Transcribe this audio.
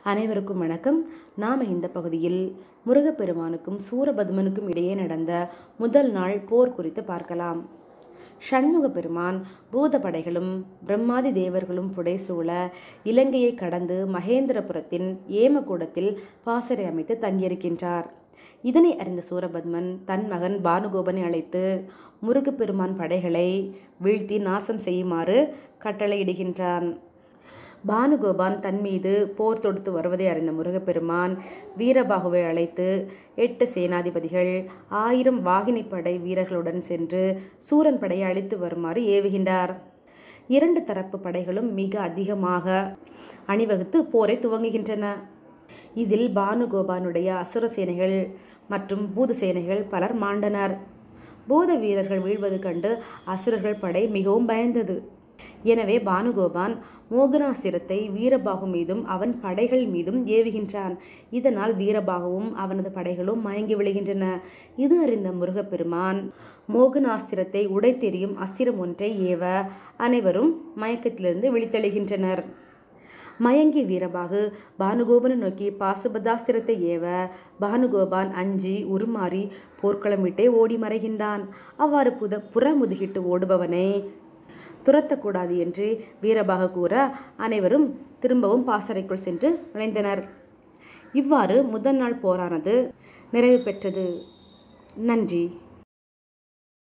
அனைவருக்கும் வணக்கம் நாம் இந்த பகுதியில் முருகப்பெருமானுக்கும் சூரபத்மனுக்கும் இடையே நடந்த முதல் நாள் போர் குறித்து பார்க்கலாம் ஷண்முக பெருமான் பூத படைகளும் பிரம்மாதி தேவர்களும் புடைசூழ இலங்கையை கடந்து மகேந்திரபுரத்தின் ஏமகூடத்தில் பாசறை அமைத்து தங்கியிருக்கின்றார் இதனை அறிந்த சூரபத்மன் தன் மகன் பானுகோபனை அழைத்து முருகப்பெருமான் படைகளை வீழ்த்தி நாசம் செய்யுமாறு கட்டளையிடுகின்றான் பானுகோபான் தன் மீது போர் தொடுத்து வருவதை அறிந்த முருகப்பெருமான் வீரபாகுவை அழைத்து எட்டு சேனாதிபதிகள் ஆயிரம் வாகினிப்படை வீரர்களுடன் சென்று சூரன் படையை அழித்து வருமாறு ஏவுகின்றார் இரண்டு தரப்பு படைகளும் மிக அதிகமாக அணிவகுத்து போரை துவங்குகின்றன இதில் பானுகோபானுடைய அசுர சேனைகள் மற்றும் பூத சேனைகள் பலர் மாண்டனர் பூத வீரர்கள் வீழ்வது கண்டு அசுரர்கள் படை மிகவும் பயந்தது எனவே பானுகோபான் மோகனாசிரத்தை வீரபாகு மீதும் அவன் படைகள் மீதும் ஏவுகின்றான் இதனால் வீரபாகுவும் அவனது படைகளும் மயங்கி விழுகின்றன இது அறிந்த முருகப்பெருமான் மோகனாஸ்திரத்தை உடைத்தெறியும் அஸ்திரம் ஒன்றை ஏவ அனைவரும் மயக்கத்திலிருந்து விழித்தெழுகின்றனர் மயங்கி வீரபாகு பானுகோபனை நோக்கி பாசுபதாஸ்திரத்தை ஏவ பானுகோபான் அஞ்சி உருமாறி போர்க்களம் விட்டே ஓடி மறைகின்றான் அவ்வாறு புத புறமுதுகிட்டு ஓடுபவனை துரத்தக்கூடாது என்று வீரபாக கூற அனைவரும் திரும்பவும் பாசறைக்குள் சென்று நுழைந்தனர் இவ்வாறு முதல் நாள் போரானது நிறைவு பெற்றது நன்றி